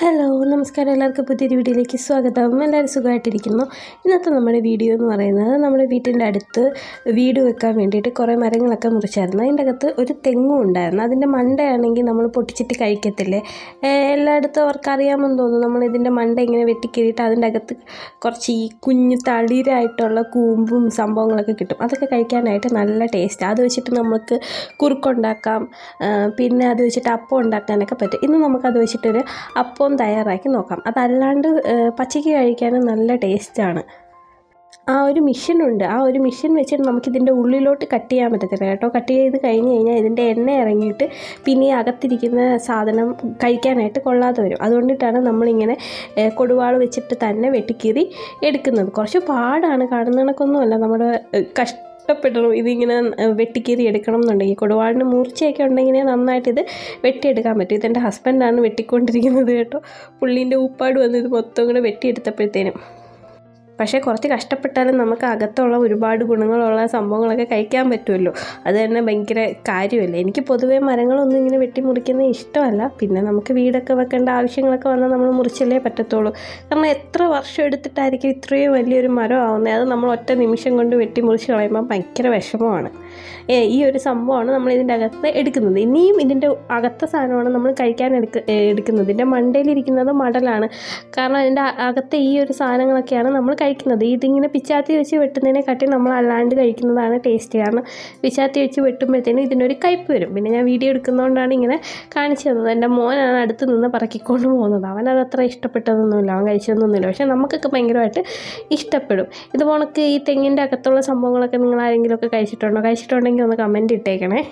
hello നമസ്കാരം എല്ലാവർക്കും പുതിയൊരു വീഡിയോയിലേക്ക് സ്വാഗതം എല്ലാവരും സുഖമായിട്ടിരിക്കുന്നു ഇന്നത്തെ നമ്മുടെ വീഡിയോ എന്ന് പറയുന്നത് നമ്മുടെ വീട്ടിൻ്റെ അടുത്ത് വീട് വെക്കാൻ വേണ്ടിയിട്ട് കുറേ മരങ്ങളൊക്കെ മുറിച്ചായിരുന്നു അതിൻ്റെ അകത്ത് ഒരു തെങ്ങും ഉണ്ടായിരുന്നു അതിൻ്റെ മണ്ടയാണെങ്കിൽ നമ്മൾ പൊട്ടിച്ചിട്ട് കഴിക്കത്തില്ലേ ഏഹ് എല്ലായിടത്തും അവർക്ക് അറിയാമെന്ന് തോന്നുന്നു നമ്മൾ ഇതിൻ്റെ മണ്ട ഇങ്ങനെ വെട്ടിക്കീറിയിട്ട് അതിൻ്റെ അകത്ത് കുറച്ച് ഈ കുഞ്ഞ് തളിരായിട്ടുള്ള കൂമ്പും സംഭവങ്ങളൊക്കെ കിട്ടും അതൊക്കെ കഴിക്കാനായിട്ട് നല്ല ടേസ്റ്റ് അത് വെച്ചിട്ട് നമുക്ക് കുറുക്കുണ്ടാക്കാം ആ, പിന്നെ അത് വെച്ചിട്ട് അപ്പം ഉണ്ടാക്കാനൊക്കെ പറ്റും ഇന്ന് നമുക്കത് വെച്ചിട്ടൊരു അപ്പം തയ്യാറാക്കി നോക്കാം അതല്ലാണ്ട് ആ, പച്ചയ്ക്ക് കഴിക്കാനും നല്ല ടേസ്റ്റാണ് ആ ഒരു മിഷനുണ്ട് ആ ഒരു മിഷൻ വെച്ചിട്ട് നമുക്കിതിൻ്റെ ഉള്ളിലോട്ട് കട്ട് ചെയ്യാൻ പറ്റത്തില്ല കേട്ടോ കട്ട് ചെയ്ത് കഴിഞ്ഞ് കഴിഞ്ഞാൽ ഇതിൻ്റെ എണ്ണ ഇറങ്ങിയിട്ട് പിന്നെ ഈ അകത്തിരിക്കുന്ന സാധനം കഴിക്കാനായിട്ട് കൊള്ളാതെ വരും അതുകൊണ്ടിട്ടാണ് നമ്മളിങ്ങനെ ഏ, കൊടുവാൾ വെച്ചിട്ട് തന്നെ വെട്ടിക്കീറി എടുക്കുന്നത് കുറച്ച് പാടാണ് കാണുന്ന കണക്കൊന്നുമല്ല നമ്മുടെ ഏ, കഷ്ടപ്പെടണം ഇതിങ്ങനെ ഏ, വെട്ടിക്കീറി എടുക്കണം എന്നുണ്ടെങ്കിൽ കൊടുവാളിന് മൂർച്ചയൊക്കെ ഉണ്ടെങ്കിൽ നന്നായിട്ട് ഇത് വെട്ടിയെടുക്കാൻ പറ്റും ഇതെൻ്റെ ഹസ്ബൻഡാണ് വെട്ടിക്കൊണ്ടിരിക്കുന്നത് കേട്ടോ പുള്ളീൻ്റെ ഉപ്പാട് വന്ന് ഇത് മൊത്തം കൂടെ വെട്ടിയെടുത്തപ്പോഴത്തേനും പക്ഷേ കുറച്ച് കഷ്ടപ്പെട്ടാലും നമുക്ക് അകത്തുള്ള ഒരുപാട് ഗുണങ്ങളുള്ള സംഭവങ്ങളൊക്കെ കഴിക്കാൻ പറ്റുമല്ലോ അത് തന്നെ ഭയങ്കര കാര്യമല്ലേ എനിക്ക് പൊതുവേ മരങ്ങളൊന്നും ഇങ്ങനെ വെട്ടിമുറിക്കുന്നത് ഇഷ്ടമല്ല പിന്നെ നമുക്ക് വീടൊക്കെ വെക്കേണ്ട ആവശ്യങ്ങളൊക്കെ വന്നാൽ നമ്മൾ മുറിച്ചല്ലേ പറ്റത്തുള്ളൂ കാരണം എത്ര വർഷം എടുത്തിട്ടായിരിക്കും ഇത്രയും വലിയൊരു മരം ആവുന്നത് അത് നമ്മൾ ഒറ്റ നിമിഷം കൊണ്ട് വെട്ടിമുറിച്ച് കളയുമ്പോൾ ഭയങ്കര വിഷമമാണ് ഏ, ഈ ഒരു സംഭവമാണ് നമ്മൾ ഇതിൻ്റെ അകത്ത് എടുക്കുന്നത് ഇനിയും ഇതിൻ്റെ അകത്ത സാധനമാണ് നമ്മൾ കഴിക്കാൻ എടുക്ക ഏ, എടുക്കുന്നത് ഇതിൻ്റെ മണ്ടയിലിരിക്കുന്നത് മടലാണ് കാരണം അതിൻ്റെ അ- അകത്തെ ഈ ഒരു സാധനങ്ങളൊക്കെയാണ് നമ്മൾ കഴിക്കുന്നത് ഇതിങ്ങനെ പിച്ചാത്തി വെച്ച് വെട്ടുന്നതിനെക്കാട്ടി നമ്മൾ അല്ലാണ്ട് കഴിക്കുന്നതാണ് ടേസ്റ്റ് കാരണം പിച്ചാത്തി വെച്ച് വെട്ടുമ്പോഴത്തേനും ഇതിനൊരു കയ്പ്പ് വരും പിന്നെ ഞാൻ വീഡിയോ എടുക്കുന്നതുകൊണ്ടാണ് ഇങ്ങനെ കാണിച്ചു തന്നത് എൻ്റെ മോനാണ് അടുത്ത് നിന്ന് പറക്കിക്കൊണ്ട് പോകുന്നത് അവനത് അത്ര ഇഷ്ടപ്പെട്ടതൊന്നുമില്ല അവൻ കഴിച്ചതൊന്നുമില്ല പക്ഷേ നമുക്കൊക്കെ ഭയങ്കരമായിട്ട് ഇഷ്ടപ്പെടും ഇത് പോണക്ക് ഈ തെങ്ങിൻ്റെ അകത്തുള്ള സംഭവങ്ങളൊക്കെ നിങ്ങൾ ആരെങ്കിലുമൊക്കെ കഴിച്ചിട്ടുണ്ടോ കഴിച്ചിട്ടുണ്ടെങ്കിൽ ഒന്ന് കമൻറ്റ് ഇട്ടേക്കണേ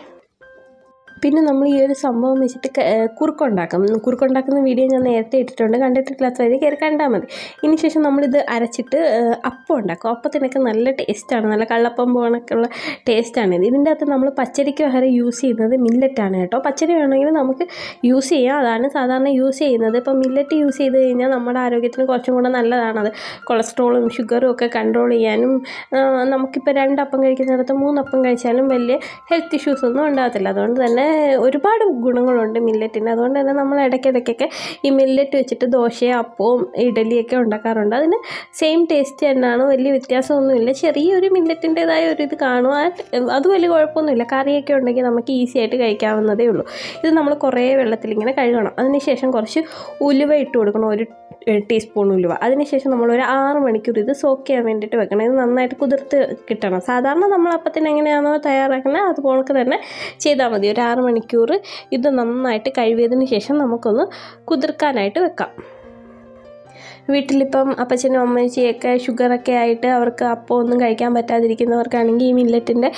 പിന്നെ നമ്മൾ ഈ ഒരു സംഭവം വെച്ചിട്ട് ക- ഏഹ് കുറുക്കുണ്ടാക്കും കുറുക്കുണ്ടാക്കുന്ന വീഡിയോ ഞാൻ നേരത്തെ ഇട്ടിട്ടുണ്ട് കണ്ടിട്ടില്ലാത്തവർ കയറി കണ്ടാൽ മതി ഇനി ശേഷം നമ്മളിത് അരച്ചിട്ട് ഏഹ് അപ്പം ഉണ്ടാക്കും അപ്പത്തിനൊക്കെ നല്ല ടേസ്റ്റാണ് നല്ല കള്ളപ്പം പോകണക്കുള്ള ടേസ്റ്റാണ് ഇത് ഇതിൻ്റെ അകത്ത് നമ്മൾ പച്ചരിക്ക് പകരം യൂസ് ചെയ്യുന്നത് മില്ലറ്റാണ് കേട്ടോ പച്ചരി വേണമെങ്കിൽ നമുക്ക് യൂസ് ചെയ്യാം അതാണ് സാധാരണ യൂസ് ചെയ്യുന്നത് ഇപ്പം മില്ലറ്റ് യൂസ് ചെയ്ത് കഴിഞ്ഞാൽ നമ്മുടെ ആരോഗ്യത്തിന് കുറച്ചും കൂടെ നല്ലതാണത് കൊളസ്ട്രോളും ഷുഗറും ഒക്കെ കൺട്രോൾ ചെയ്യാനും ആ, നമുക്കിപ്പോൾ രണ്ടപ്പം കഴിക്കുന്നിടത്ത് മൂന്നപ്പം കഴിച്ചാലും വലിയ ഹെൽത്ത് ഇഷ്യൂസ് ഒന്നും ഉണ്ടാകത്തില്ല അതുകൊണ്ട് തന്നെ ഒരുപാട് ഗുണങ്ങളുണ്ട് മില്ലറ്റിന് അതുകൊണ്ട് തന്നെ നമ്മൾ ഇടയ്ക്കിടയ്ക്കൊക്കെ ഈ മില്ലറ്റ് വെച്ചിട്ട് ദോശയും അപ്പവും ഇഡലിയൊക്കെ ഉണ്ടാക്കാറുണ്ട് അതിന് സെയിം ടേസ്റ്റ് തന്നെയാണ് വലിയ വ്യത്യാസമൊന്നുമില്ല ചെറിയൊരു മില്ലറ്റിൻ്റെതായ ഒരു ഇത് കാണും ആ അത് വലിയ കുഴപ്പമൊന്നുമില്ല കറിയൊക്കെ ഉണ്ടെങ്കിൽ നമുക്ക് ഈസി ആയിട്ട് കഴിക്കാവുന്നതേ ഉള്ളൂ ഇത് നമ്മൾ കുറേ വെള്ളത്തിൽ ഇങ്ങനെ കഴുകണം അതിനുശേഷം കുറച്ച് ഉലുവ ഇട്ട് കൊടുക്കണം ഒരു ടീസ്പൂൺ ഉലുവ അതിനുശേഷം നമ്മൾ ഒരു ആറ് മണിക്കൂർ ഇത് സോക്ക് ചെയ്യാൻ വേണ്ടിയിട്ട് വെക്കണം ഇത് നന്നായിട്ട് കുതിർത്ത് കിട്ടണം സാധാരണ നമ്മൾ അപ്പത്തിന് എങ്ങനെയാണോ തയ്യാറാക്കുന്നത് അതുപോലെ തന്നെ ചെയ്താൽ മതി ഒരു ആറ് മണിക്കൂർ ഇത് നന്നായിട്ട് കഴുകിയതിന് ശേഷം നമുക്കൊന്ന് കുതിർക്കാനായിട്ട് വെക്കാം വീട്ടിലിപ്പം അപ്പച്ചനും അമ്മച്ചിയൊക്കെ ഷുഗറൊക്കെ ആയിട്ട് അവർക്ക് അപ്പം ഒന്നും കഴിക്കാൻ പറ്റാതിരിക്കുന്നവർക്കാണെങ്കിൽ ഈ മില്ലറ്റിൻ്റെ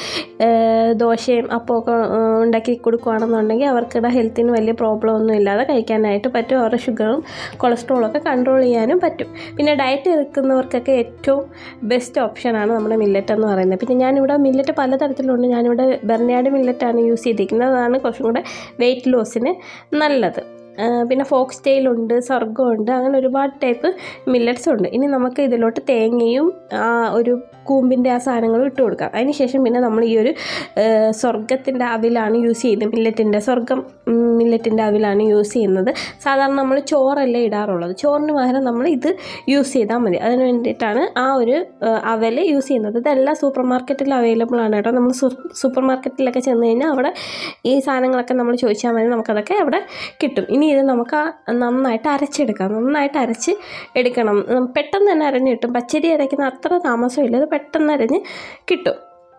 ദോശയും അപ്പമൊക്കെ ഏഹ്, ഉണ്ടാക്കി കൊടുക്കുകയാണെന്നുണ്ടെങ്കിൽ അവർക്കിടെ ഹെൽത്തിന് വലിയ പ്രോബ്ലം ഒന്നും ഇല്ലാതെ കഴിക്കാനായിട്ട് പറ്റും അവരുടെ ഷുഗറും കൊളസ്ട്രോളൊക്കെ കൺട്രോൾ ചെയ്യാനും പറ്റും പിന്നെ ഡയറ്റ് എടുക്കുന്നവർക്കൊക്കെ ഏറ്റവും ബെസ്റ്റ് ഓപ്ഷനാണ് നമ്മുടെ മില്ലറ്റ് എന്ന് പറയുന്നത് പിന്നെ ഞാനിവിടെ മില്ലറ്റ് പലതരത്തിലുണ്ട് ഞാനിവിടെ ബെർണിയാഡ് മില്ലറ്റാണ് യൂസ് ചെയ്തിരിക്കുന്നത് അതാണ് കുറച്ചും കൂടെ വെയിറ്റ് ലോസിന് നല്ലത് ആ, പിന്നെ ഫോക്സ് ടെയിലുണ്ട് സർഗമുണ്ട് അങ്ങനെ ഒരുപാട് ടൈപ്പ് മില്ലറ്റ്സ് ഉണ്ട് ഇനി നമുക്ക് ഇതിലോട്ട് തേങ്ങയും ആ, ഒരു കൂമ്പിൻ്റെ ആ സാധനങ്ങളും ഇട്ട് കൊടുക്കാം അതിനുശേഷം പിന്നെ നമ്മൾ ഈ ഒരു സ്വർഗത്തിൻ്റെ അവിലാണ് യൂസ് ചെയ്യുന്നത് മില്ലറ്റിൻ്റെ സ്വർഗം മില്ലറ്റിൻ്റെ അവിലാണ് യൂസ് ചെയ്യുന്നത് സാധാരണ നമ്മൾ ചോറല്ലേ ഇടാറുള്ളത് ചോറിന് പകരം നമ്മൾ ഇത് യൂസ് ചെയ്താൽ മതി അതിന് വേണ്ടിയിട്ടാണ് ആ ഒരു അവൽ യൂസ് ചെയ്യുന്നത് ഇതെല്ലാം സൂപ്പർ മാർക്കറ്റിൽ അവൈലബിൾ ആണ് കേട്ടോ നമ്മൾ സൂപ്പർ മാർക്കറ്റിലൊക്കെ ചെന്ന് കഴിഞ്ഞാൽ അവിടെ ഈ സാധനങ്ങളൊക്കെ നമ്മൾ ചോദിച്ചാൽ മതി നമുക്കതൊക്കെ അവിടെ കിട്ടും ഇനി ഇത് നമുക്ക് ആ നന്നായിട്ട് അരച്ചെടുക്കാം നന്നായിട്ട് അരച്ച് എടുക്കണം ഉം, പെട്ടെന്ന് തന്നെ അരഞ്ഞ് കിട്ടും പച്ചരി അരയ്ക്കുന്ന അത്ര താമസമില്ല ഇത് പെട്ടെന്ന് അരഞ്ഞ് കിട്ടും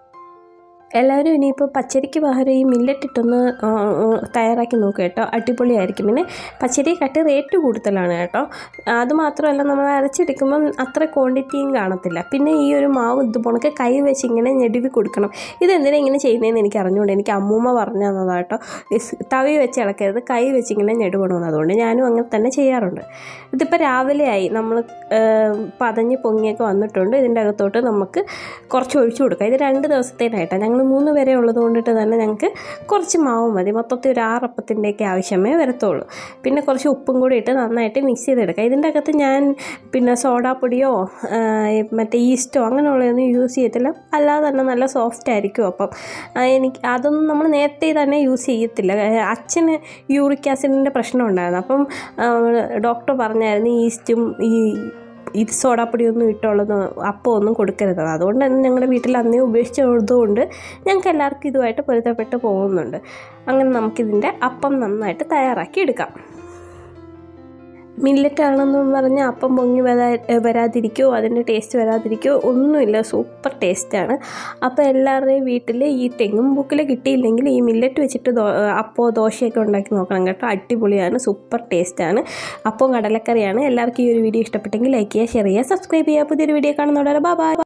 എല്ലാവരും ഇനിയിപ്പോൾ പച്ചരിക്ക് പകരം ഈ മില്ലറ്റ് ഇട്ടൊന്ന് ആ, ആ, തയ്യാറാക്കി നോക്കുക കേട്ടോ അടിപൊളിയായിരിക്കും പിന്നെ പച്ചരി കട്ട് റേറ്റ് കൂടുതലാണ് കേട്ടോ അത് മാത്രമല്ല നമ്മൾ അരച്ചെടുക്കുമ്പം അത്ര ക്വാണ്ടിറ്റിയും കാണത്തില്ല പിന്നെ ഈ ഒരു മാവ് ഇതുപോണക്ക് കൈ വെച്ച് ഇങ്ങനെ ഞെടുവി കൊടുക്കണം ഇതെന്തിനാ ഇങ്ങനെ ചെയ്യുന്നതെന്ന് എനിക്ക് അറിഞ്ഞുകൊണ്ട് എനിക്ക് അമ്മൂമ്മ പറഞ്ഞു തന്നതാണ് കേട്ടോ ഈ സ് തവി വെച്ച് ഇളക്കരുത് കൈ വെച്ച് ഇങ്ങനെ ഞെടുവണമെന്ന് അതുകൊണ്ട് ഞാനും അങ്ങനെ തന്നെ ചെയ്യാറുണ്ട് ഇതിപ്പോൾ രാവിലെ ആയി നമ്മൾ പതഞ്ഞ് പൊങ്ങിയൊക്കെ വന്നിട്ടുണ്ട് ഇതിൻ്റെ അകത്തോട്ട് നമുക്ക് കുറച്ച് ഒഴിച്ചു കൊടുക്കാം ഇത് രണ്ട് ദിവസത്തേനായിട്ടാണ് ഞങ്ങൾ മൂന്ന് പേരെ ഉള്ളത് കൊണ്ടിട്ട് തന്നെ ഞങ്ങൾക്ക് കുറച്ച് മാവ് മതി മൊത്തത്തിൽ ഒരു ആറപ്പത്തിൻ്റെയൊക്കെ ആവശ്യമേ വരത്തുള്ളൂ പിന്നെ കുറച്ച് ഉപ്പും കൂടി ഇട്ട് നന്നായിട്ട് മിക്സ് ചെയ്തെടുക്കുക ഇതിൻ്റെ അകത്ത് ഞാൻ പിന്നെ സോഡാപ്പൊടിയോ ആ, മറ്റേ ഈസ്റ്റോ അങ്ങനെയുള്ളതൊന്നും യൂസ് ചെയ്യത്തില്ല അല്ലാതെ തന്നെ നല്ല സോഫ്റ്റ് ആയിരിക്കും അപ്പം ആ, എനിക്ക് അതൊന്നും നമ്മൾ നേരത്തെ തന്നെ യൂസ് ചെയ്യത്തില്ല ആ, അച്ഛന് യൂറിക് ആസിഡിൻ്റെ പ്രശ്നം ഉണ്ടായിരുന്നു അപ്പം ഡോക്ടർ പറഞ്ഞായിരുന്നു ഈസ്റ്റും ഈ ഇത് സോഡാപ്പൊടിയൊന്നും ഇട്ടുള്ളത് അപ്പം ഒന്നും കൊടുക്കരുത് അതുകൊണ്ട് തന്നെ ഞങ്ങളുടെ വീട്ടിൽ അന്നേ ഉപേക്ഷിച്ചതുകൊണ്ട് ഞങ്ങൾക്ക് എല്ലാവർക്കും ഇതുമായിട്ട് പൊരുത്തപ്പെട്ട് പോകുന്നുണ്ട് അങ്ങനെ നമുക്കിതിൻ്റെ അപ്പം നന്നായിട്ട് തയ്യാറാക്കി എടുക്കാം മില്ലറ്റ് ആണെന്നും പറഞ്ഞ് അപ്പം പൊങ്ങി വരാ വരാതിരിക്കോ അതിൻ്റെ ടേസ്റ്റ് വരാതിരിക്കോ ഒന്നുമില്ല സൂപ്പർ ടേസ്റ്റാണ് അപ്പോൾ എല്ലാവരുടെയും വീട്ടിൽ ഈ തെങ്ങും പൂക്കിൽ കിട്ടിയില്ലെങ്കിൽ ഈ മില്ലറ്റ് വെച്ചിട്ട് ദോ അപ്പോ ദോശയൊക്കെ ഉണ്ടാക്കി നോക്കണം കേട്ടോ അടിപൊളിയാണ് സൂപ്പർ ടേസ്റ്റാണ് അപ്പോൾ കടലക്കറിയാണ് എല്ലാവർക്കും ഈ ഒരു വീഡിയോ ഇഷ്ടപ്പെട്ടെങ്കിൽ ലൈക്ക് ചെയ്യുക ഷെയർ ചെയ്യുക സബ്സ്ക്രൈബ് ചെയ്യുക പുതിയൊരു വീഡിയോ കാണുന്നതോടെ ബൈ